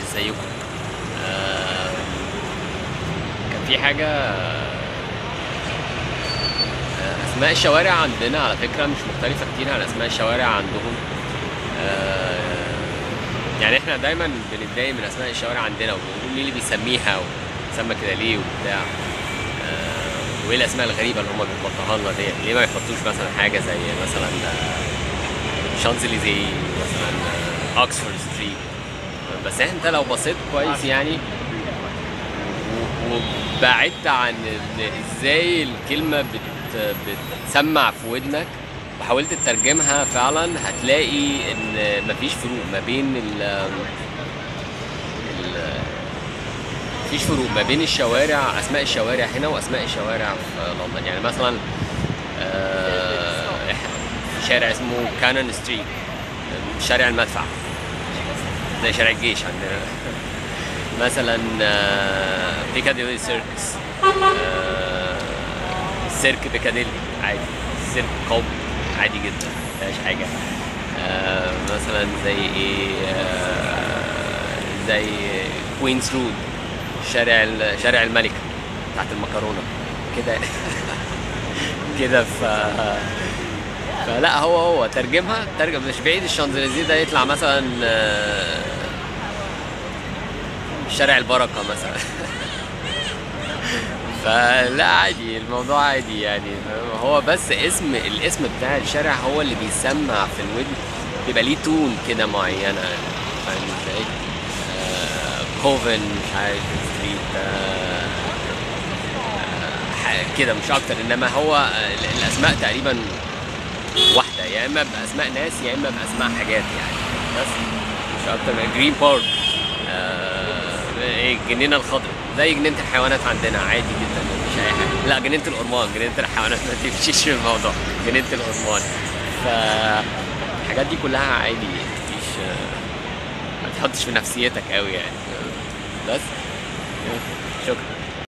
زيكم آه، كان في حاجة آه، أسماء الشوارع عندنا على فكرة مش مختلفة كتير عن أسماء الشوارع عندهم آه، يعني احنا دايما بنتضايق من أسماء الشوارع عندنا وبنقول مين اللي بيسميها وسمى كده ليه وبتاع آه، وايه الأسماء الغريبة اللي هم بيحطوها لنا ديت ليه ما يحطوش مثلا حاجة زي مثلا شانزليزيه مثلا آه، اوكسفورد ستريت بس انت لو بصيت كويس يعني و- وبعدت عن ال- ازاي الكلمه بت بتسمع في ودنك وحاولت تترجمها فعلا هتلاقي ان مفيش فروق ما بين ال ال- مفيش فروق ما بين الشوارع اسماء الشوارع هنا واسماء الشوارع في لندن يعني مثلا آه، شارع اسمه كانون ستريت شارع المدفع زي شارع الجيش عندنا مثلا آه، بيكاديلي سيركس آه، سيرك بيكاديلي عادي سيرك قومي عادي جدا مفيهاش حاجة آه، مثلا زي ايه آه، زي كوينز رود شارع ال- شارع الملكة بتاعت المكرونة كده كده ف فلا هو هو ترجمها ترجم مش بعيد الشانزليزيه ده يطلع مثلا آه، شارع البركة مثلا فلا عادي الموضوع عادي يعني هو بس اسم الاسم بتاع الشارع هو اللي بيسمع في الودن بيبقى ليه تون كده معينة فاهم ازاي؟ آه، كوفن مش عارف ستريت آه، آه، ح- كده مش اكتر انما هو آه، ال- الاسماء تقريبا واحدة يا اما باسماء ناس يا اما باسماء حاجات يعني بس مش اكتر من جرين بارك آه، ايه الجنينة الخضراء زي جنينة الحيوانات عندنا عادي جدا مفيش اي حاجة لا جنينة الأورمان جنينة الحيوانات ما تمشيش في الموضوع جنينة الأورمان فالحاجات دي كلها عادي مفيش آه، ما تحطش في نفسيتك قوي يعني بس شكرا